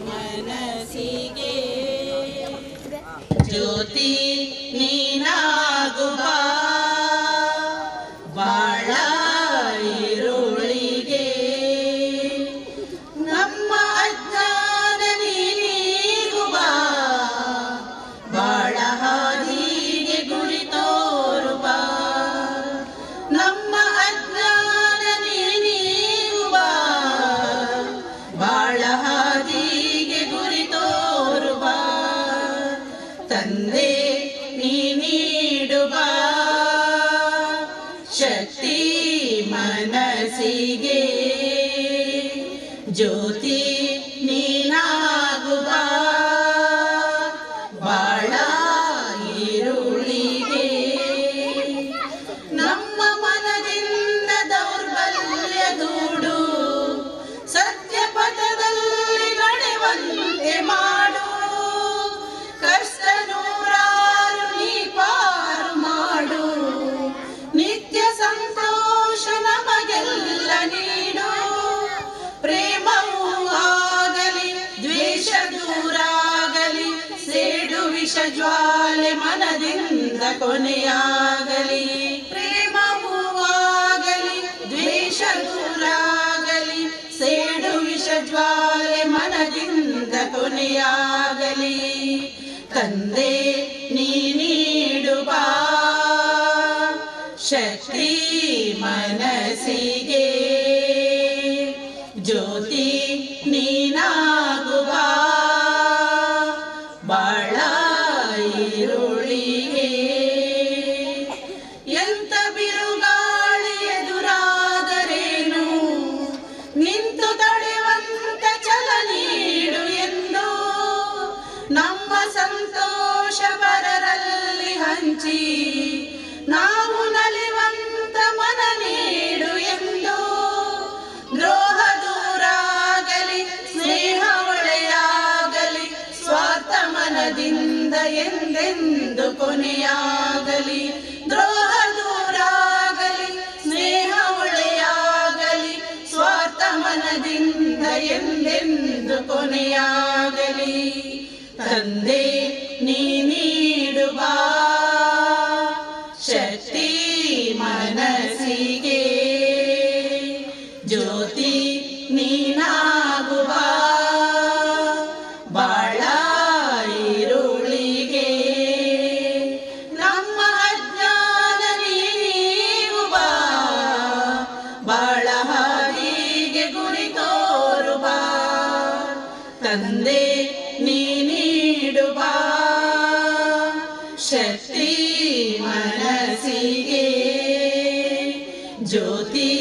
ಮನಸ್ಸಿಗೆ ಜ್ಯೋತಿ ನೀನಾಗುವ ಬಾಳ ಇರುಳಿಗೆ ನಮ್ಮ ಅಜ್ಞಾನ ನೀಗುವ ಬಾಳ ಹಾದಿಗೆ ಗುರಿ ತೋರುವ ನಮ್ಮ ಅಜ್ಞಾನ ನೀಗುವ ಬಾಳ ಹಾದಿಗೆ ಗುರಿ ತೋರುವ ತಂದೆ ನೀ ನೀಡುವ ಶಕ್ತಿ ಮನಸ್ಸಿಗೆ ಜ್ಯೋತಿ ನೀನಾಗುವ ಬಾಳ ಈರುಳಿಗೆ ನಮ್ಮ ಮನದಿಂದ ದೌರ್ಬಲ್ಯ ದೂಡು ಸತ್ಯ ಪಥದಲ್ಲಿ ನಡೆವಂತೆ ಮಾಡು ಕಷ್ಟ ನೂರಾರು ನೀ ಪಾರು ಮಾಡು ನಿತ್ಯ ಸಂತೋಷ ನಮಗೆಲ್ಲ ನೀಡು ಪ್ರೇಮವೂ ಆಗಲಿ ದ್ವೇಷ ದೂರಾಗಲಿ ಸೇಡು ವಿಷ ಜ್ವಾಲೆ ಮನದಿಂದ ಕೊನೆಯಾಗಲಿ ಪ್ರೇಮವೂ ಆಗಲಿ ದ್ವೇಷ ದೂರಾಗಲಿ ಸೇಡು ವಿಷ ಜ್ವಾಲೆ ಮನದಿಂದ ಕೊನೆಯಾಗಲಿ ತಂದೆ ನೀ ನೀಡುವ ಶಕ್ತಿ ಮನಸ್ಸಿಗೆ ಜ್ಯೋತಿ ನೀನಾಗುವ ಬಾಳ ಈರುಳಿಗೆ ಎಂತ ಬಿರುಗಾಳಿ ಎದುರಾದರೇನು ನಿಂತು ತಡೆಯುವಂತ ಛಲ ನೀಡು ಎಂದು ನಮ್ಮ ಸಂತೋಷ ಪರರಲ್ಲಿ ಹಂಚಿ ನಾವು ನಲಿವಂತ ಮನ ನೀಡು ಎಂದು ದ್ರೋಹ ದೂರಾಗಲಿ ಸ್ನೇಹ ಒಳೆಯಾಗಲಿ ಸ್ವಾರ್ಥ ಮನದಿಂದ ಎಂದೆಂದು ಕೊನೆಯಾಗಲಿ ದ್ರೋಹ ದೂರಾಗಲಿ ಸ್ನೇಹ ಒಳೆಯಾಗಲಿ ಸ್ವಾರ್ಥ ಮನದಿಂದ ಎಂದೆಂದು ಕೊನೆಯಾಗಲಿ ತಂದೆ ನೀ ನೀಡುವ ಶಕ್ತಿ ಮನಸ್ಸಿಗೆ ಜ್ಯೋತಿ ನೀನಾಗುವ ಬಾಳ ಈರುಳಿಗೆ ನಮ್ಮ ಅಜ್ಞಾನ ನೀಗುವ ಬಾಳ ಹಾದಿಗೆ ಗುರಿ ತೋರುವ ತಂದೆ ನೀ ನೀಡುವ ಶಕ್ತಿ ಮನಸ್ಸಿಗೆ ಜ್ಯೋತಿ